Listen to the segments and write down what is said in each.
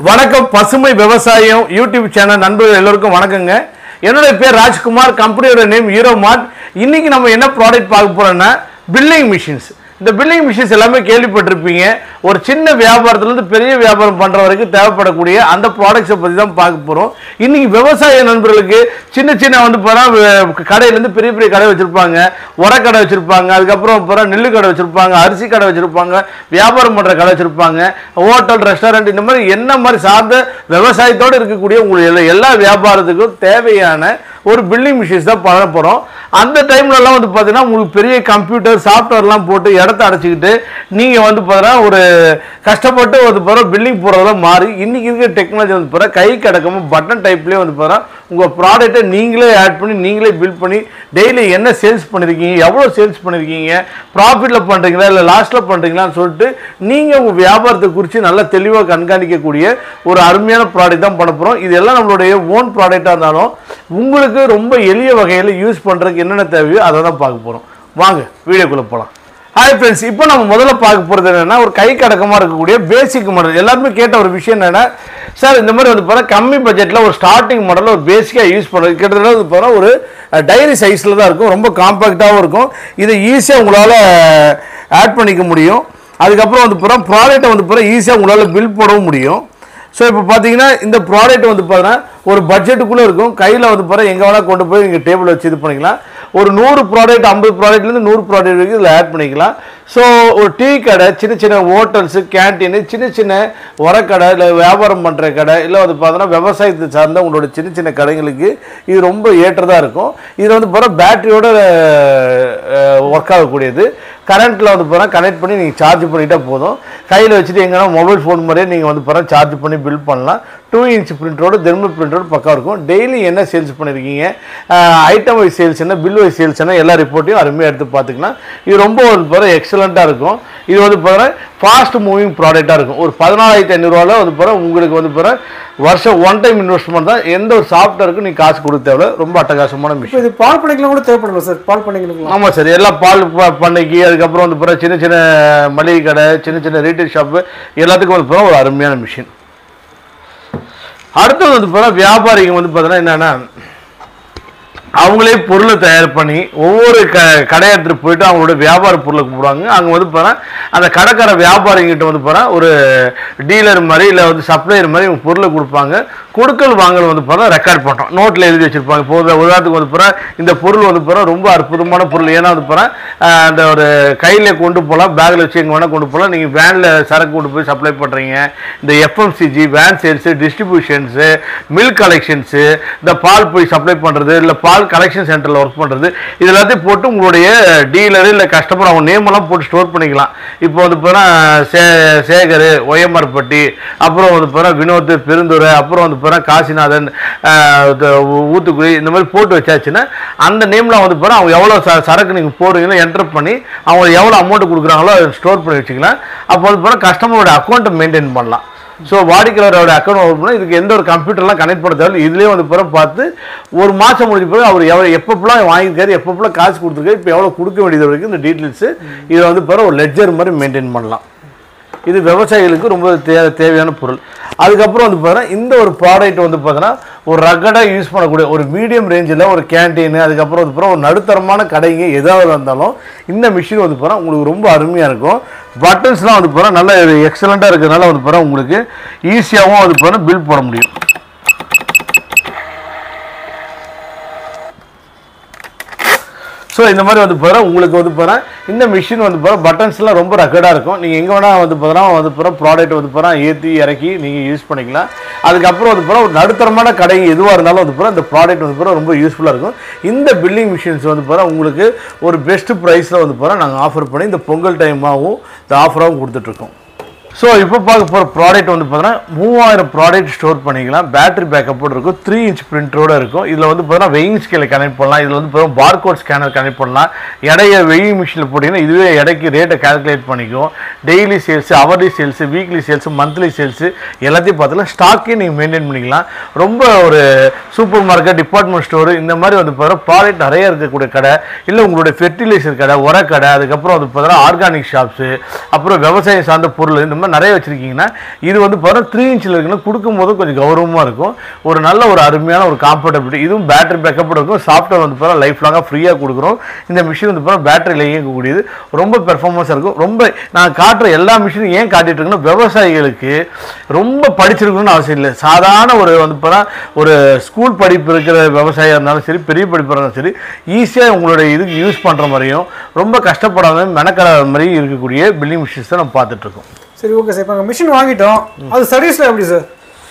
வணக்கம் பசுமை விவசாயம் யூடியூப் சேனல் நண்பர்கள் எல்லோருக்கும் வணக்கங்க என்னுடைய பேர் ராஜ்குமார் கம்பெனியோட நேம் ஹீரோ மார்ட் இன்னைக்கு நம்ம என்ன ப்ராடக்ட் பார்க்க போறோம்னா பில்லிங் மிஷின்ஸ் இந்த பில்லிங் மிஷின்ஸ் எல்லாமே கேள்விப்பட்டிருப்பீங்க ஒரு சின்ன வியாபாரத்துலேருந்து பெரிய வியாபாரம் பண்ற வரைக்கும் தேவைப்படக்கூடிய அந்த ப்ராடக்ட்ஸை பற்றி தான் பார்க்க போறோம் இன்னைக்கு விவசாய நண்பர்களுக்கு சின்ன சின்ன வந்து போனா கடையிலேருந்து பெரிய பெரிய கடை வச்சிருப்பாங்க உரக்கடை வச்சிருப்பாங்க அதுக்கப்புறம் போகிற நெல்லு கடை வச்சிருப்பாங்க அரிசி கடை வச்சிருப்பாங்க வியாபாரம் பண்ற கடை வச்சிருப்பாங்க ஹோட்டல் ரெஸ்டாரண்ட் இந்த மாதிரி என்ன மாதிரி சார்ந்த விவசாயத்தோடு இருக்கக்கூடிய உங்களுக்கு எல்லா- எல்லா வியாபாரத்துக்கும் தேவையான ஒரு பில்டிங் மிஷின்ஸ் தான் பண்ண போகிறோம் அந்த டைம்லலாம் வந்து பார்த்தீங்கன்னா உங்களுக்கு பெரிய கம்ப்யூட்டர் சாஃப்ட்வேர்லாம் போட்டு இடத்த அடைச்சிக்கிட்டு நீங்கள் வந்து பார்த்தீங்கன்னா ஒரு கஷ்டப்பட்டு வந்து போகிற பில்டிங் போகிறதெல்லாம் மாறி இன்னைக்கு இருக்கிற டெக்னாலஜி வந்து போகிற கை கிடக்காம பட்டன் டைப்லேயே வந்து போகிறா உங்கள் ப்ராடக்ட்டை நீங்களே ஆட் பண்ணி நீங்களே பில்ட் பண்ணி டெய்லி என்ன சேல்ஸ் பண்ணியிருக்கீங்க எவ்வளோ சேல்ஸ் பண்ணியிருக்கீங்க ப்ராஃபிட்டில் பண்ணுறீங்களா இல்லை லாஸ்ட்டில் பண்ணுறீங்களான்னு சொல்லிட்டு நீங்கள் உங்கள் வியாபாரத்தை குறித்து நல்லா தெளிவாக கண்காணிக்கக்கூடிய ஒரு அருமையான ப்ராடக்ட் தான் பண்ண போகிறோம் இது எல்லாம் நம்மளுடைய ஓன் ப்ராடக்டாக இருந்தாலும் உங்களுக்கு ரொம்ப எளிய வகையில் யூஸ் பண்ணுறதுக்கு என்னென்ன தேவையோ அதை தான் பார்க்க போகிறோம் வாங்க வீடியோக்குள்ளே போகலாம் ஹாய் ஃப்ரெண்ட்ஸ் இப்போ நம்ம முதல்ல பார்க்க போகிறது என்னன்னா ஒரு கை கடக்கமாக இருக்கக்கூடிய பேசிக் மாடல் எல்லாருமே கேட்ட ஒரு விஷயம் என்னன்னா சார் இந்த மாதிரி வந்து பார்த்தா கம்மி பட்ஜெட்டில் ஒரு ஸ்டார்டிங் மாடலில் ஒரு பேசிக்காக யூஸ் பண்ணுறது கிட்டத்தட்ட வந்து பார்த்தா ஒரு டைரி சைஸில் தான் இருக்கும் ரொம்ப காம்பாக்டாகவும் இருக்கும் இதை ஈஸியாக உங்களால் ஆட் பண்ணிக்க முடியும் அதுக்கப்புறம் வந்து பார்த்தா ப்ராடக்ட்டை வந்து பார்த்தா ஈஸியாக உங்களால் பில் போடவும் முடியும் ஸோ இப்போ பார்த்தீங்கன்னா இந்த ப்ராடக்ட் வந்து பார்த்தீங்கன்னா ஒரு பட்ஜெட்டுக்குள்ளே இருக்கும் கையில் வந்து பாரு எங்கே வேணால் கொண்டு போய் நீங்கள் டேபிள் வச்சு இது பண்ணிக்கலாம் ஒரு நூறு ப்ராடக்ட் ஐம்பது ப்ராடக்ட்லேருந்து நூறு ப்ராடக்ட் வரைக்கும் இதில் ஆட் பண்ணிக்கலாம் ஸோ ஒரு டீ கடை சின்ன சின்ன ஹோட்டல்ஸு கேன்டீனு சின்ன சின்ன உரக்கடை இல்லை வியாபாரம் பண்ணுற கடை இல்லை வந்து பார்த்தீங்கன்னா விவசாயத்தை சார்ந்த உங்களோட சின்ன சின்ன கடைங்களுக்கு இது ரொம்ப ஏற்றதாக இருக்கும் இதில் வந்து பார்த்தா பேட்டரியோட ஒர்க் ஆகக்கூடியது கரண்ட்டில் வந்து போகிறா கனெக்ட் பண்ணி நீங்கள் சார்ஜ் பண்ணிட்டா போதும் கையில் வச்சுட்டு எங்கன்னா மொபைல் ஃபோன் மாதிரியே நீங்கள் வந்து போகிறா சார்ஜ் பண்ணி பில் பண்ணலாம் டூ இன்ச் பிரிண்டரோட தெர்மல் பிரிண்டரோட பக்கம் இருக்கும் டெய்லி என்ன சேல்ஸ் பண்ணியிருக்கீங்க ஐட்டம் வைஸ் சேல்ஸ் என்ன பில் வைஸ் சேல்ஸ் என்ன எல்லா ரிப்போர்ட்டையும் அருமையாக எடுத்து பார்த்துக்கலாம் இது ரொம்ப வந்து போகிற எக்ஸலண்ட்டாக இருக்கும் இது வந்து போகிற ஃபாஸ்ட் மூவிங் ப்ராடக்டாக இருக்கும் ஒரு பதினாலாயிரத்தி ஐநூறுரூவாவில் வந்து போகிற உங்களுக்கு வந்து போகிற வருஷம் ஒன் டைம் இன்வெஸ்ட்மெண்ட் தான் எந்த ஒரு சாஃப்ட்வேருக்கும் நீங்கள் காசு கொடுக்க தேவை ரொம்ப அட்டகாசமான விஷயம் இப்போ இது பால் பண்ணைக்கெல்லாம் கூட தேவைப்படலாம் சார் பால் பண்ணைங்களுக்கு ஆமாம் சார் எல்லாம் பால் ப- பண்ணைக்கு அதுக்கப்புறம் வந்து பிறகு சின்ன சின்ன மளிகை கடை சின்ன சின்ன ரீட்டைல் ஷாப்பு எல்லாத்துக்கும் வந்து பிறகு ஒரு அருமையான மிஷின் அடுத்தது வந்து பிறகு வியாபாரிங்க வந்து பார்த்தீங்கன்னா என்னென்னா அவங்களே பொருளை தயார் பண்ணி ஒவ்வொரு க கடை எடுத்துட்டு போயிட்டு அவங்களோட வியாபார பொருளை கூப்பிடுவாங்க அங்கே வந்து போகிறேன் அந்த கடைக்கார வியாபாரிங்கிட்ட வந்து போகிறேன் ஒரு டீலர் மாதிரி இல்லை வந்து சப்ளையர் மாதிரி இவங்க பொருளை கொடுப்பாங்க கொடுக்கல் வாங்கல் வந்து போகிறா ரெக்கார்ட் பண்ணுறோம் நோட்டில் எழுதி வச்சிருப்பாங்க இப்போ ஒரு உதாரணத்துக்கு வந்து போகிறேன் இந்த பொருள் வந்து போகிறேன் ரொம்ப அற்புதமான பொருள் ஏன்னா வந்து போகிறேன் அந்த ஒரு கையில் கொண்டு போகலாம் பேக்கில் வச்சு எங்கே வேணால் கொண்டு போகலாம் நீங்கள் வேனில் சரக்கு கொண்டு போய் சப்ளை பண்ணுறீங்க இந்த FMCG van sales distributions milk collections இந்த பால் போய் சப்ளை பண்ணுறது இல்லை பால் கலெக்ஷன் சென்டரில் ஒர்க் பண்ணுறது இது எல்லாத்தையும் போட்டு உங்களுடைய டீலரு இல்லை கஸ்டமர் அவங்க நேம் எல்லாம் போட்டு ஸ்டோர் பண்ணிக்கலாம் இப்போ வந்து போனால் சே சேகர் ஒயமர்பட்டி அப்புறம் வந்து போனால் வினோத் பெருந்துறை அப்புறம் வந்து போனால் காசிநாதன் ஆஹ், இது ஊத்துக்குடி இந்த மாதிரி போட்டு வச்சாச்சுன்னா அந்த நேமில் வந்து போனால் அவங்க எவ்வளோ ச சரக்கு நீங்கள் போடுறீங்களோ என்டர் பண்ணி அவங்க எவ்வளோ அமௌண்ட் கொடுக்குறாங்களோ அதை ஸ்டோர் பண்ணி வச்சுக்கலாம் அப்போ வந்து போனால் கஸ்டமரோட அக்கௌண்ட்டை மெயின்டைன் பண்ணலாம் ஸோ வாடிக்கையாளரோட அக்கௌண்ட் ஓப்பன் பண்ணால் இதுக்கு எந்த ஒரு கம்ப்யூட்டர்லாம் கனெக்ட் பண்ண தேவையில்லை இதுலேயே வந்து பிறகு பார்த்து ஒரு மாதம் முடிஞ்ச பிறகு அவர் எவ்வளோ எப்பப்பெல்லாம் வாங்கியிருக்காரு எப்பப்பெல்லாம் காசு கொடுத்துருக்காரு இப்போ எவ்வளோ கொடுக்க வேண்டியது வரைக்கும் இந்த டீட்டெயில்ஸு இதை வந்து பிறகு ஒரு லெட்ஜர் மாதிரி மெயின்டைன் பண்ணலாம் இது விவசாயிகளுக்கு ரொம்ப தே தேவையான பொருள் அதுக்கப்புறம் வந்து பார்த்தீங்கன்னா இந்த ஒரு ப்ராடக்ட் வந்து பார்த்தீங்கன்னா ஒரு ரகடாக யூஸ் பண்ணக்கூடிய ஒரு மீடியம் ரேஞ்சில் ஒரு கேன்டீன் அதுக்கப்புறம் வந்து பார்த்தீங்கன்னா ஒரு நடுத்தரமான கடைங்க எதாவது இருந்தாலும் இந்த மிஷின் வந்து பார்த்தீங்கன்னா உங்களுக்கு ரொம்ப அருமையாக இருக்கும் பட்டன்ஸ்லாம் வந்து பார்த்தீங்கன்னா நல்ல எக்ஸலண்ட்டாக இருக்கிறதுனால வந்து பார்த்தீங்கன்னா உங்களுக்கு ஈஸியாகவும் வந்து பார்த்தீங்கன்னா பில் போட முடியும் ஸோ இந்த மாதிரி வந்து போகிறேன் உங்களுக்கு வந்து போகிறேன் இந்த மிஷின் வந்து போகிறேன் பட்டன்ஸ்லாம் ரொம்ப ரக்கடாக இருக்கும் நீங்கள் எங்கே வேணால் வந்து போகிறோம் வந்து போகிறோம் ப்ராடக்ட் வந்து போகிறோம் ஏற்றி இறக்கி நீங்கள் யூஸ் பண்ணிக்கலாம் அதுக்கப்புறம் வந்து போகிறோம் ஒரு நடுத்தரமான கடை எதுவாக இருந்தாலும் வந்து போகிறோம் இந்த ப்ராடக்ட் வந்து போகிறோம் ரொம்ப யூஸ்ஃபுல்லாக இருக்கும் இந்த பில்லிங் மிஷின்ஸ் வந்து போகிறோம் உங்களுக்கு ஒரு பெஸ்ட் ப்ரைஸில் வந்து போகிறோம் நாங்கள் ஆஃபர் பண்ணி இந்த பொங்கல் டைமாகவும் இந்த ஆஃபராகவும் கொடுத்துட்ருக்கோம் ஸோ இப்போ பார்க்க போகிற ப்ராடக்ட் வந்து பார்த்தீங்கன்னா மூவாயிரம் ப்ராடக்ட் ஸ்டோர் பண்ணிக்கலாம் பேட்டரி பேக்கப்போடு இருக்கும் த்ரீ இன்ச் பிரிண்டரோட இருக்கும் இதில் வந்து பார்த்தீங்கன்னா வெயிங் ஸ்கேலை கனெக்ட் பண்ணலாம் இதில் வந்து பார்த்தீங்கன்னா பார்கோட் ஸ்கேனர் கனெக்ட் பண்ணலாம் எடைய வெயிங் மிஷினில் போட்டிங்கன்னா இதுவே எடைக்கு ரேட்டை கால்குலேட் பண்ணிக்கும் daily sales hourly sales weekly sales monthly sales எல்லாத்தையும் பார்த்தீங்கன்னா ஸ்டாக்கே நீங்கள் மெயின்டைன் பண்ணிக்கலாம் ரொம்ப ஒரு சூப்பர் மார்க்கெட் டிபார்ட்மெண்ட் ஸ்டோர் இந்த மாதிரி வந்து பார்த்தீங்கன்னா ப்ராடக்ட் நிறைய இருக்கக்கூடிய கடை இல்லை உங்களுடைய ஃபெர்டிலைசர் கடை உரக்கடை அதுக்கப்புறம் வந்து பார்த்தீங்கன்னா ஆர்கானிக் ஷாப்ஸு அப்புறம் விவசாயம் சார்ந்த பொருள் இந்த மாதிரி பார்த்தீங்கன்னா நிறைய வச்சுருக்கீங்கன்னா இது வந்து பார்த்தா த்ரீ இன்ச்சில் இருக்குன்னா கொடுக்கும்போது கொஞ்சம் கௌரவமாக இருக்கும் ஒரு நல்ல ஒரு அருமையான ஒரு காம்ஃபர்டபிலிட்டி இதுவும் பேட்டரி பேக்கப் இருக்கும் சாஃப்ட்வேர் வந்து பார்த்தா லைஃப் லாங்காக ஃப்ரீயாக கொடுக்குறோம் இந்த மிஷின் வந்து பார்த்தா பேட்டரியில் இயங்கக்கூடியது ரொம்ப பெர்ஃபார்மன்ஸாக இருக்கும் ரொம்ப நான் காட்டுற எல்லா மிஷினும் ஏன் காட்டிட்டு இருக்கேன்னா விவசாயிகளுக்கு ரொம்ப படிச்சிருக்கணும்னு அவசியம் இல்லை சாதாரண ஒரு வந்து பார்த்தா ஒரு ஸ்கூல் படிப்பு இருக்கிற விவசாயியாக இருந்தாலும் சரி பெரிய படிப்பு இருந்தாலும் சரி ஈஸியாக உங்களுடைய இதுக்கு யூஸ் பண்ணுற மாதிரியும் ரொம்ப கஷ்டப்படாத மெனக்கடாத மாதிரி இருக்கக்கூடிய பில்டிங் மிஷின்ஸ் தான் நம்ம பார்த்துட்டு இருக்கோம் சரி ஓகே சார் இப்போ மிஷின் வாங்கிட்டோம் அது சர்வீஸில் எப்படி சார்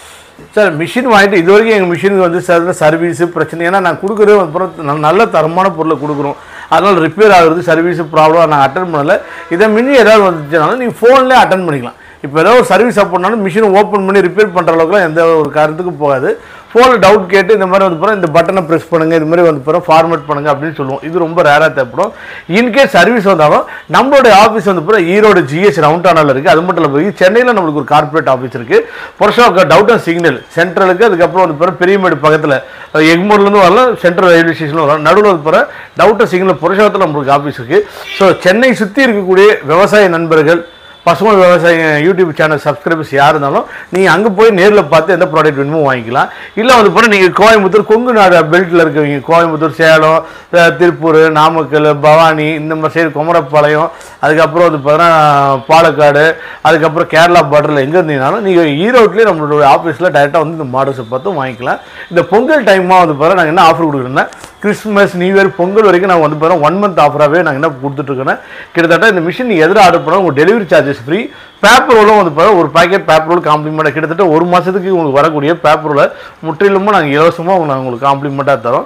சார் மிஷின் வாங்கிட்டு இது வரைக்கும் எங்கள் மிஷினுக்கு வந்து சார் சர்வீஸு பிரச்சனை ஏன்னா நான் கொடுக்குறது அப்புறம் ந- நல்ல தரமான பொருளை கொடுக்குறோம் அதனால் ரிப்பேர் ஆகுறது சர்வீஸு ப்ராப்ளம் நான் அட்டன் பண்ணல இதை மின்னி ஏதாவது வந்துச்சுனாலும் நீங்கள் ஃபோன்லேயே அட்டன் பண்ணிக்கலாம் இப்போ ஏதோ ஒரு சர்வீஸ் பண்ணாலும் மிஷினை ஓப்பன் பண்ணி ரிப்பேர் பண்ணுற அளவுக்குலாம் எந்த ஒரு காரணத்துக்கும் போகாது ஃபோனில் டவுட் கேட்டு இந்த மாதிரி வந்து போகிறோம் இந்த பட்டனை ப்ரெஸ் பண்ணுங்கள் இது மாதிரி வந்து போகிறோம் ஃபார்மேட் பண்ணுங்கள் அப்படின்னு சொல்லுவோம் இது ரொம்ப ரேராக தேவைப்படும் இன்கேஸ் சர்வீஸ் வந்தாலும் நம்மளுடைய ஆஃபீஸ் வந்து போகிற ஈரோடு ஜிஎஸ் ரவுண்டானால இருக்குது அது மட்டும் இல்லை போய் சென்னையில் நம்மளுக்கு ஒரு கார்ப்பரேட் ஆஃபீஸ் இருக்குது புரஷா டவுட் அண்ட் சிக்னல் சென்ட்ரலுக்கு அதுக்கப்புறம் வந்து போகிற பெரியமேடு பக்கத்தில் எக்மூர்லேருந்து வரலாம் சென்ட்ரல் ரயில்வே ஸ்டேஷனில் வரலாம் நடுவில் வந்து போகிற டவுட் அண்ட் சிக்னல் புரஷாவத்தில் நம்மளுக்கு ஆஃபீஸ் இருக்குது ஸோ சென்னை சுற்றி இருக்கக்கூடிய விவசாய நண்பர்கள் பசுமை விவசாய யூடியூப் சேனல் சப்ஸ்கிரைபர்ஸ் யார் இருந்தாலும் நீங்கள் அங்கே போய் நேரில் பார்த்து எந்த ப்ராடக்ட் வேணுமோ வாங்கிக்கலாம் இல்லை வந்து போனால் நீங்கள் கோயம்புத்தூர் கொங்கு நாடு பெல்ட்டில் இருக்கவங்க கோயம்புத்தூர் சேலம் அஹ், திருப்பூர் நாமக்கல் பவானி இந்த மாதிரி சைடு குமரப்பாளையம் அதுக்கப்புறம் வந்து பார்த்தீங்கன்னா பாலக்காடு அதுக்கப்புறம் கேரளா பார்டரில் எங்கே இருந்தீங்கனாலும் நீங்கள் ஈரோட்லேயே நம்மளோட ஆஃபீஸில் டைரெக்டாக வந்து இந்த மாடல்ஸை பார்த்து வாங்கிக்கலாம் இந்த பொங்கல் டைமாக வந்து பார்த்தா நாங்கள் என்ன ஆஃபர் கொடுக்குறோன்னா கிறிஸ்மஸ் நியூ இயர் பொங்கல் வரைக்கும் நாங்கள் வந்து பார்த்தா ஒன் மந்த் ஆஃபராகவே நாங்கள் என்ன கொடுத்துட்ருக்கோன்னா கிட்டத்தட்ட இந்த மிஷின் நீங்கள் எதில் ஆர்டர் பண்ணால் உங்களுக்கு டெலிவரி சார்ஜஸ் ஃப்ரீ பேப்பர் ரோலும் வந்து பார்த்தா ஒரு பாக்கெட் பேப்பர் ரோல் காம்ப்ளிமெண்ட்டாக கிட்டத்தட்ட ஒரு மாதத்துக்கு உங்களுக்கு வரக்கூடிய பேப்பர் ரோலை முற்றிலுமாக நாங்கள் இலவசமாக நாங்கள் உங்களுக்கு காம்ப்ளிமெண்ட்டாக தரோம்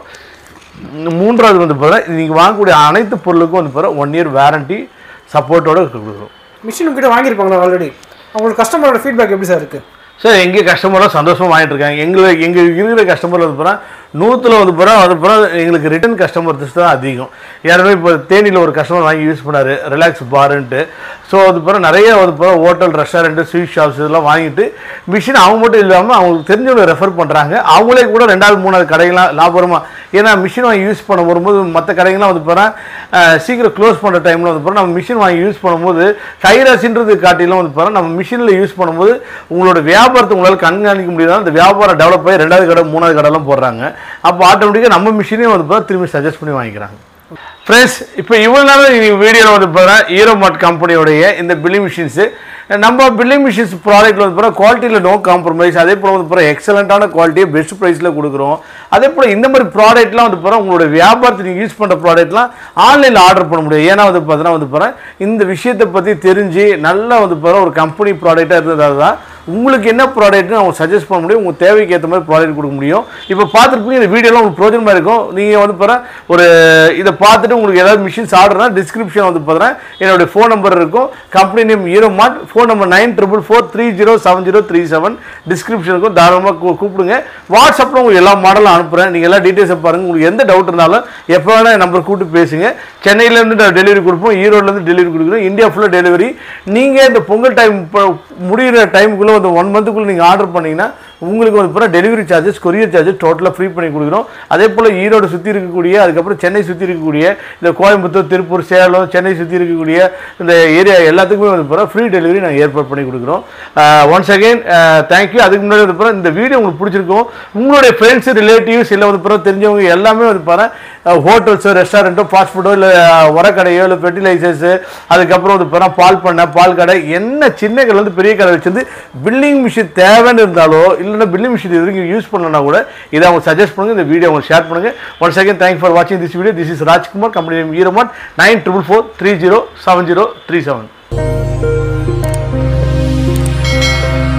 இந்த மூன்றாவது வந்து பார்த்தா நீங்கள் வாங்கக்கூடிய அனைத்து பொருளுக்கும் வந்து பார்த்தா ஒன் இயர் வாரண்டி சப்போர்ட்டோட கொடுக்குறோம் மிஷின் உங்ககிட்ட வாங்கியிருப்பாங்களா ஆல்ரெடி அவங்களுக்கு கஸ்டமரோட ஃபீட்பேக் எப்படி சார் இருக்குது சார் எங்கள் கஸ்டமர்லாம் சந்தோஷமாக வாங்கிட்டு இருக்காங்க எங்களுக்கு எங்கள் இருக்கிற கஸ்டமர் வந்து போகிறா நூற்றில் வந்து போகிறா அது போகிறா எங்களுக்கு ரிட்டர்ன் கஸ்டமர்ஸ் தான் அதிகம் ஏற்கனவே இப்போ தேனியில் ஒரு கஸ்டமர் வாங்கி யூஸ் பண்ணார் ரிலாக்ஸ் பாருன்ட்டு ஸோ அது போகிற நிறைய வந்து போகிற ஹோட்டல் ரெஸ்டாரண்ட்டு ஸ்வீட் ஷாப்ஸ் இதெல்லாம் வாங்கிட்டு மிஷின் அவங்க மட்டும் இல்லாமல் அவங்களுக்கு தெரிஞ்சவங்க ரெஃபர் பண்ணுறாங்க அவங்களே கூட ரெண்டாவது மூணாவது கடைகள்லாம் லாபகரமாக ஏன்னா மிஷின் வாங்கி யூஸ் பண்ண வரும்போது மற்ற கடைகள்லாம் வந்து போகிறா சீக்கிரம் க்ளோஸ் பண்ணுற டைமில் வந்து போகிறோம் நம்ம மிஷின் வாங்கி யூஸ் பண்ணும்போது கைராசின்றது காட்டிலும் வந்து போகிறோம் நம்ம மிஷினில் யூஸ் பண்ணும்போது உங்களோட வியாபாரத்தை உங்களால் கண்காணிக்க முடியாது அந்த வியாபாரம் டெவலப் ஆகி ரெண்டாவது கடை மூணாவது கடைலாம் போடுறாங்க அப்போ ஆட்டோமேட்டிக்காக நம்ம மிஷினே வந்து பார்த்தா திரும்பி சஜஸ்ட் பண்ணி வாங்கிக்கிறாங்க ஃப்ரெண்ட்ஸ் இப்போ இவ்வளோ நேரம் நீங்கள் வீடியோவில் வந்து பார்த்தா ஈரோ மார்ட் கம்பெனியோடைய இந்த பில்லிங் மிஷின்ஸு நம்ம பில்லிங் மிஷின்ஸ் ப்ராடக்ட்டில் வந்து பார்த்தா குவாலிட்டியில் நோ காம்ப்ரமைஸ் அதே போல் வந்து பார்த்தா எக்ஸலண்ட்டான குவாலிட்டியை பெஸ்ட் ப்ரைஸில் கொடுக்குறோம் அதே போல் இந்த மாதிரி ப்ராடக்ட்லாம் வந்து பார்த்தா உங்களோட வியாபாரத்தை நீங்கள் யூஸ் பண்ணுற ப்ராடக்ட்லாம் ஆன்லைனில் ஆர்டர் பண்ண முடியும் ஏன்னா வந்து பார்த்தீங்கன்னா வந்து பார்த்தா இந்த விஷயத்தை பற்றி தெரிஞ்சு நல்லா வந்து பார்த்தா ஒரு கம்பெனி ப்ராடக்டாக இருந்ததால் தான் உங்களுக்கு என்ன ப்ராடக்ட்னு அவங்க சஜஸ்ட் பண்ண முடியும் உங்கள் தேவைக்கு ஏற்ற மாதிரி ப்ராடக்ட் கொடுக்க முடியும் இப்போ பார்த்துருப்பீங்க இந்த வீடியோலாம் உங்களுக்கு பிரோஜனமாக இருக்கும் நீங்கள் வந்து பாரு ஒரு இதை பார்த்துட்டு உங்களுக்கு ஏதாவது மிஷின்ஸ் ஆர்டர்னா டிஸ்கிரிப்ஷன் வந்து பார்த்தீங்கன்னா என்னுடைய ஃபோன் நம்பர் இருக்கும் company name Ero Mart phone number nine triple four three zero seven zero three seven description இருக்கும் தாராளமாக கூ- கூப்பிடுங்க வாட்ஸ்அப்பில் உங்களுக்கு எல்லா மாடலும் அனுப்புகிறேன் நீங்கள் எல்லா டீட்டெயில்ஸை பாருங்கள் உங்களுக்கு எந்த டவுட் இருந்தாலும் எப்போ வேணால் நம்பர் கூப்பிட்டு பேசுங்க சென்னையிலேருந்து டெலிவரி கொடுப்போம் ஈரோட்லேருந்து டெலிவரி கொடுக்குறோம் இந்தியா ஃபுல்லாக டெலிவரி நீங்கள் இந்த பொங்கல் டைம் முடிகிற டைமுக்குள்ளே வந்து ஒன் மந்த்துக்குள்ளே நீங்கள் ஆர்டர் பண்ணீங்கன்னா உங்களுக்கு வந்து பூரா டெலிவரி சார்ஜஸ் கொரியர் சார்ஜஸ் டோட்டலாக ஃப்ரீ பண்ணி கொடுக்குறோம் அதே போல் ஈரோடு சுற்றி இருக்கக்கூடிய அதுக்கப்புறம் சென்னை சுற்றி இருக்கக்கூடிய இந்த கோயம்புத்தூர் திருப்பூர் சேலம் சென்னை சுற்றி இருக்கக்கூடிய இந்த ஏரியா எல்லாத்துக்குமே வந்து பூரா ஃப்ரீ டெலிவரி நாங்கள் ஏற்பாடு பண்ணி கொடுக்குறோம் ஒன்ஸ் அகைன் தேங்க்யூ அதுக்கு முன்னாடி வந்து பூரா இந்த வீடியோ உங்களுக்கு பிடிச்சிருக்கும் உங்களுடைய ஃப்ரெண்ட்ஸ் ரிலேட்டிவ்ஸ் இல்லை வந்து பூரா தெரிஞ்சவங்க எல்லாமே வந்து பாரு ஹோட்டல்ஸோ ரெஸ்டாரண்ட்டோ ஃபாஸ்ட் ஃபுட்டோ இல்லை உரக்கடையோ இல்லை ஃபெர்டிலைசர்ஸு அதுக்கப்புறம் வந்து பாரு பால் பண்ணை பால் கடை என்ன சின்ன கடையிலேருந்து பெரிய கடை வச்சிருந்து பில்லிங் மிஷின் தேவைன்னு இருந்தாலோ இல்லைன்னா பில்லிங் மிஷின் இது வரைக்கும் யூஸ் பண்ணலனா கூட இதை அவங்க சஜஸ்ட் பண்ணுங்க இந்த வீடியோ அவங்க ஷேர் பண்ணுங்க ஒன் செகண்ட் தேங்க் ஃபார் வாட்சிங் this video this is Rajkumar company Eromart nine triple four three zero seven zero three seven